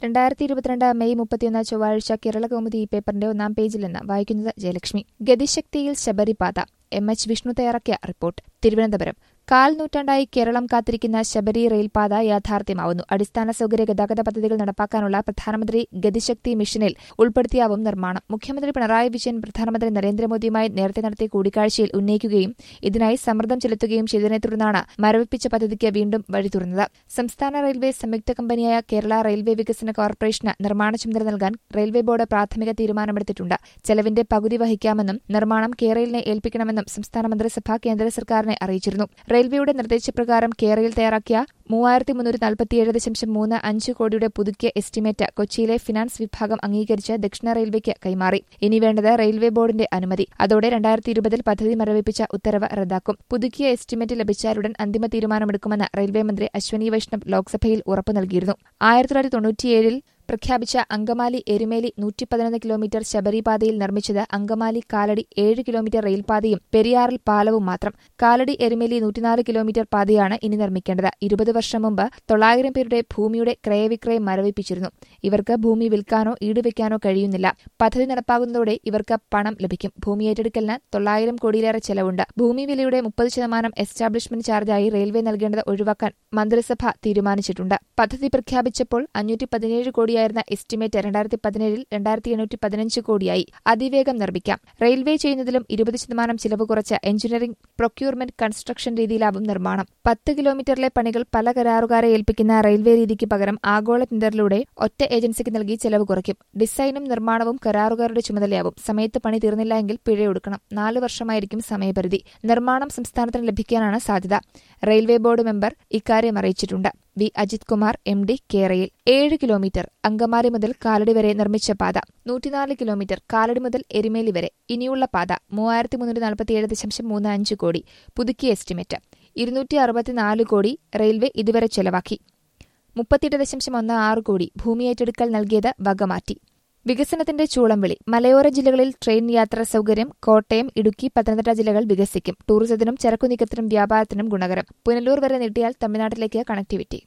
രണ്ടായിരത്തി ഇരുപത്തിരണ്ട് മെയ് മുപ്പത്തിയൊന്ന് ചൊവ്വാഴ്ച കേരള കൗമുദി ഈ പേപ്പറിന്റെ ഒന്നാം പേജിൽ നിന്ന് വായിക്കുന്നത് ജയലക്ഷ്മി ഗതിശക്തിയിൽ ശബരിപാത എം എച്ച് വിഷ്ണു തയ്യാറാക്കിയ റിപ്പോർട്ട് തിരുവനന്തപുരം കാൽ നൂറ്റാണ്ടായി കേരളം കാത്തിരിക്കുന്ന ശബരി റെയിൽപാത യാഥാർത്ഥ്യമാവുന്നു അടിസ്ഥാന സൗകര്യ ഗതാഗത പദ്ധതികൾ നടപ്പാക്കാനുള്ള പ്രധാനമന്ത്രി ഗതിശക്തി മിഷനിൽ ഉൾപ്പെടുത്തിയാവും നിർമ്മാണം മുഖ്യമന്ത്രി പിണറായി വിജയൻ പ്രധാനമന്ത്രി നരേന്ദ്രമോദിയുമായി നേരത്തെ നടത്തിയ കൂടിക്കാഴ്ചയിൽ ഉന്നയിക്കുകയും ഇതിനായി സമ്മർദ്ദം ചെലുത്തുകയും ചെയ്തതിനെ തുടർന്നാണ് മരവിപ്പിച്ച പദ്ധതിക്ക് വീണ്ടും വഴി തുറന്നത് സംസ്ഥാന റെയിൽവേ സംയുക്ത കമ്പനിയായ കേരള റെയിൽവേ വികസന കോർപ്പറേഷന് നിർമ്മാണ ചുമതല നൽകാൻ റെയിൽവേ ബോർഡ് പ്രാഥമിക തീരുമാനമെടുത്തിട്ടുണ്ട് ചെലവിന്റെ പകുതി വഹിക്കാമെന്നും നിർമ്മാണം കേരളിനെ ഏൽപ്പിക്കണമെന്നും സംസ്ഥാന മന്ത്രിസഭ കേന്ദ്ര സർക്കാരിനെ അറിയിച്ചിരുന്നു റെയിൽവേയുടെ നിർദ്ദേശപ്രകാരം കേരളയിൽ തയ്യാറാക്കിയ മൂവായിരത്തി മുന്നൂറ്റി നാൽപ്പത്തിയേഴ് ദശാംശം മൂന്ന് അഞ്ച് കോടിയുടെ പുതുക്കിയ എസ്റ്റിമേറ്റ് കൊച്ചിയിലെ ഫിനാൻസ് വിഭാഗം അംഗീകരിച്ച് ദക്ഷിണ റെയിൽവേക്ക് കൈമാറി ഇനി വേണ്ടത് റെയിൽവേ ബോർഡിന്റെ അനുമതി അതോടെ രണ്ടായിരത്തി ഇരുപതിൽ പദ്ധതി മരവിപ്പിച്ച ഉത്തരവ് റദ്ദാക്കും പുതുക്കിയ എസ്റ്റിമേറ്റ് ലഭിച്ചാലുടൻ അന്തിമ തീരുമാനമെടുക്കുമെന്ന് റെയിൽവേ മന്ത്രി അശ്വനി വൈഷ്ണവ് ലോക്സഭയിൽ ഉറപ്പു നൽകിയിരുന്നു ആയിരത്തി തൊള്ളായിരത്തി തൊണ്ണൂറ്റിയേഴിൽ പ്രഖ്യാപിച്ച അങ്കമാലി എരുമേലി നൂറ്റി പതിനൊന്ന് കിലോമീറ്റർ ശബരിപാതയിൽ നിർമ്മിച്ചത് അങ്കമാലി കാലടി ഏഴ് കിലോമീറ്റർ റെയിൽപാതയും പെരിയാറിൽ പാലവും മാത്രം കാലടി എരുമേലി നൂറ്റിനാല് കിലോമീറ്റർ പാതയാണ് ഇനി നിർമ്മിക്കേണ്ടത് ഇരുപത് വർഷം മുമ്പ് തൊള്ളായിരം പേരുടെ ഭൂമിയുടെ ക്രയവിക്രയം മരവിപ്പിച്ചിരുന്നു ഇവർക്ക് ഭൂമി വിൽക്കാനോ ഈടുവെക്കാനോ കഴിയുന്നില്ല പദ്ധതി നടപ്പാകുന്നതോടെ ഇവർക്ക് പണം ലഭിക്കും ഭൂമി ഏറ്റെടുക്കലിന് തൊള്ളായിരം കോടിയിലേറെ ചെലവുണ്ട് ഭൂമി വിലയുടെ മുപ്പത് ശതമാനം എസ്റ്റാബ്ലിഷ്മെന്റ് ചാർജായി റെയിൽവേ നൽകേണ്ടത് ഒഴിവാക്കാൻ മന്ത്രിസഭ തീരുമാനിച്ചിട്ടുണ്ട് പദ്ധതി പ്രഖ്യാപിച്ചപ്പോൾ അഞ്ഞൂറ്റി പതിനേഴ് കോടിയായിരുന്ന എസ്റ്റിമേറ്റ് രണ്ടായിരത്തി പതിനേഴിൽ രണ്ടായിരത്തി എണ്ണൂറ്റി പതിനഞ്ച് കോടിയായി അതിവേഗം നിർമ്മിക്കാം റെയിൽവേ ചെയ്യുന്നതിലും ഇരുപത് ശതമാനം ചിലവ് കുറച്ച് എഞ്ചിനീയറിംഗ് പ്രൊക്യൂർമെന്റ് കൺസ്ട്രക്ഷൻ രീതിയിലാവും നിർമ്മാണം പത്ത് കിലോമീറ്ററിലെ പണികൾ പല കരാറുകാരെ ഏൽപ്പിക്കുന്ന റെയിൽവേ രീതിക്ക് പകരം ആഗോള ടെൻഡറിലൂടെ ഒറ്റ ഏജൻസിക്ക് നൽകി ചെലവ് കുറയ്ക്കും ഡിസൈനും നിർമ്മാണവും കരാറുകാരുടെ ചുമതലയാവും സമയത്ത് പണി തീർന്നില്ല എങ്കിൽ പിഴയൊടുക്കണം നാല് വർഷമായിരിക്കും സമയപരിധി നിർമ്മാണം സംസ്ഥാനത്തിന് ലഭിക്കാനാണ് സാധ്യത റെയിൽവേ ബോർഡ് മെമ്പർ ഇക്കാര്യം അറിയിച്ചിട്ടുണ്ട് V Ajith Kumar M D കേരയിൽ ഏഴ് കിലോമീറ്റർ അങ്കമാലി മുതൽ കാലടി വരെ നിർമ്മിച്ച പാത നൂറ്റിനാല് കിലോമീറ്റർ കാലടി മുതൽ എരുമേലി വരെ ഇനിയുള്ള പാത മൂവായിരത്തി മുന്നൂറ്റി നാൽപ്പത്തിയേഴ് ദശാംശം മൂന്ന് അഞ്ച് കോടി പുതുക്കിയ എസ്റ്റിമേറ്റ് ഇരുന്നൂറ്റി അറുപത്തിനാല് കോടി റെയിൽവേ ഇതുവരെ ചെലവാക്കി മുപ്പത്തിയെട്ട് ദശാംശം ഒന്ന് ആറ് കോടി ഭൂമി ഏറ്റെടുക്കൽ നൽകിയത് വകമാറ്റി വികസനത്തിന്റെ ചൂളംവിളി മലയോര ജില്ലകളിൽ ട്രെയിൻ യാത്രാ സൗകര്യം കോട്ടയം ഇടുക്കി പത്തനംതിട്ട ജില്ലകൾ വികസിക്കും ടൂറിസത്തിനും ചരക്കു നീക്കത്തിനും വ്യാപാരത്തിനും ഗുണകരം പുനലൂർ വരെ നീട്ടിയാൽ തമിഴ്നാട്ടിലേക്ക് കണക്ടിവിറ്റി